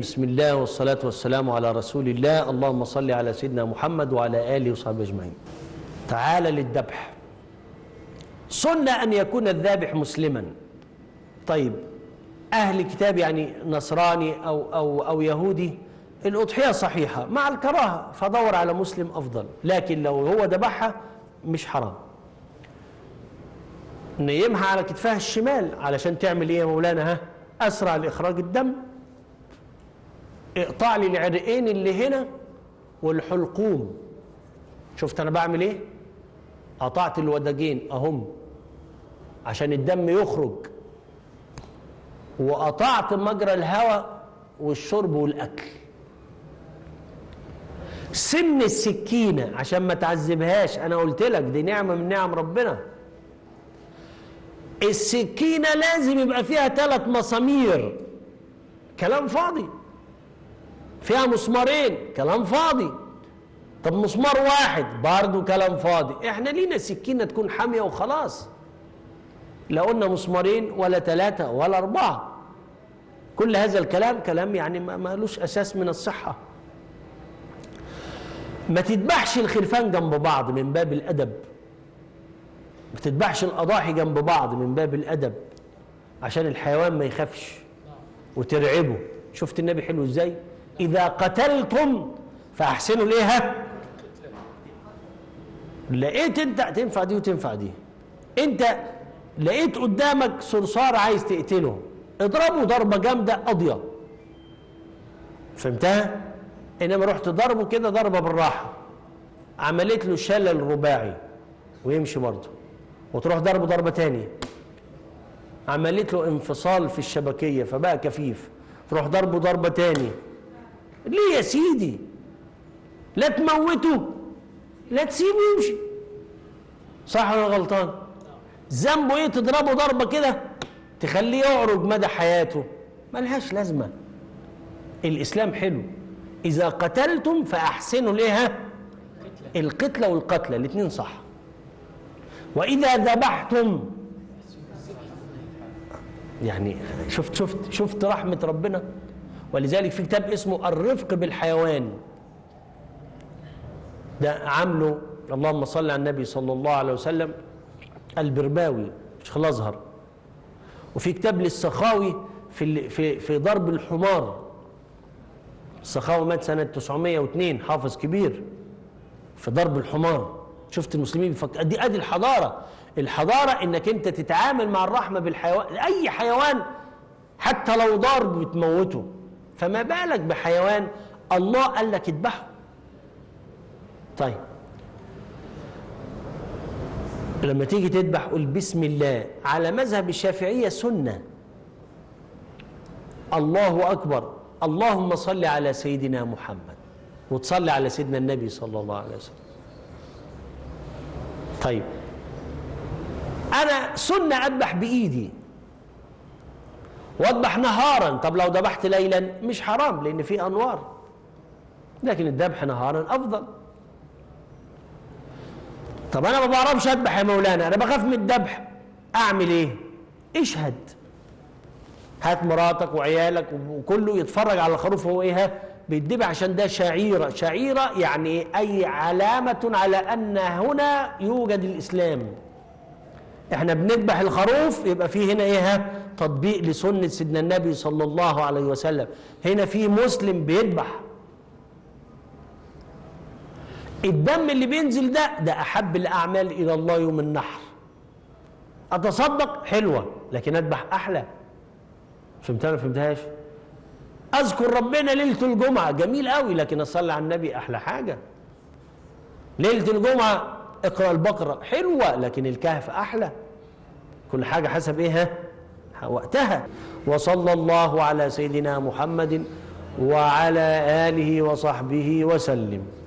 بسم الله والصلاة والسلام على رسول الله اللهم صل على سيدنا محمد وعلى آله وصحبه أجمعين تعال للذبح سنة أن يكون الذابح مسلما طيب أهل كتاب يعني نصراني أو, أو, أو يهودي الأضحية صحيحة مع الكراهة فدور على مسلم أفضل لكن لو هو ذبحها مش حرام نيمها على كتفها الشمال علشان تعمل ايه يا مولانا ها اسرع لاخراج الدم اقطع لي العرقين اللي هنا والحلقوم شفت انا بعمل ايه قطعت الوداجين اهم عشان الدم يخرج وقطعت مجرى الهواء والشرب والاكل سن السكينه عشان ما تعذبهاش انا قلت لك دي نعمه من نعم ربنا السكينة لازم يبقى فيها ثلاث مسامير كلام فاضي فيها مسمارين كلام فاضي طب مسمار واحد برضه كلام فاضي احنا لينا سكينة تكون حامية وخلاص لا قلنا مسمارين ولا ثلاثة ولا أربعة كل هذا الكلام كلام يعني ما لوش أساس من الصحة ما تذبحش الخرفان جنب بعض من باب الأدب ما تذبحش الأضاحي جنب بعض من باب الأدب عشان الحيوان ما يخافش وترعبه شفت النبي حلو ازاي إذا قتلتم فأحسنوا ليها لقيت انت تنفع دي وتنفع دي انت لقيت قدامك صرصار عايز تقتله اضربه ضربة جامدة قاضية فهمتها انما رحت ضربه كده ضربة بالراحة عملت له شلل رباعي ويمشي برضه وتروح ضربه ضربة تاني عملت له انفصال في الشبكية فبقى كفيف تروح ضربه ضربة تاني ليه يا سيدي لا تموته لا تسيبه يمشي صح ولا غلطان ذنبه ايه تضربه ضربة كده تخليه يعرج مدى حياته ملهاش لازمة الإسلام حلو إذا قتلتم فأحسنوا ليها القتلة والقتلة الاثنين صح وإذا ذبحتم يعني شفت شفت شفت رحمة ربنا ولذلك في كتاب اسمه الرفق بالحيوان ده عامله اللهم صل على النبي صلى الله عليه وسلم البرباوي شيخ الازهر وفي كتاب للسخاوي في في في ضرب الحمار السخاوي مات سنة 902 حافظ كبير في ضرب الحمار شفت المسلمين بيفكر دي ادي الحضاره الحضاره انك انت تتعامل مع الرحمه بالحيوان اي حيوان حتى لو ضرب بتموته فما بالك بحيوان الله قال لك اذبحه طيب لما تيجي تذبح قول بسم الله على مذهب الشافعيه سنه الله اكبر اللهم صل على سيدنا محمد وتصلي على سيدنا النبي صلى الله عليه وسلم طيب انا سنه اذبح بايدي واذبح نهارا طب لو ذبحت ليلا مش حرام لان في انوار لكن الذبح نهارا افضل طب انا ما بعرفش اذبح يا مولانا انا بخاف من الذبح اعمل ايه اشهد هات مراتك وعيالك وكله يتفرج على الخروف هو ايه بيتذبح عشان ده شعيرة شعيرة يعني أي علامة على أن هنا يوجد الإسلام احنا بنذبح الخروف يبقى في هنا ايه تطبيق لسنة سيدنا النبي صلى الله عليه وسلم هنا في مسلم بيذبح الدم اللي بينزل ده ده أحب الأعمال إلى الله يوم النحر أتصدق حلوة لكن أذبح أحلى فهمتها ما فهمتهاش؟ اذكر ربنا ليله الجمعه جميل قوي لكن اصلي على النبي احلى حاجه ليله الجمعه اقرا البقره حلوه لكن الكهف احلى كل حاجه حسب ايه وقتها وصلى الله على سيدنا محمد وعلى اله وصحبه وسلم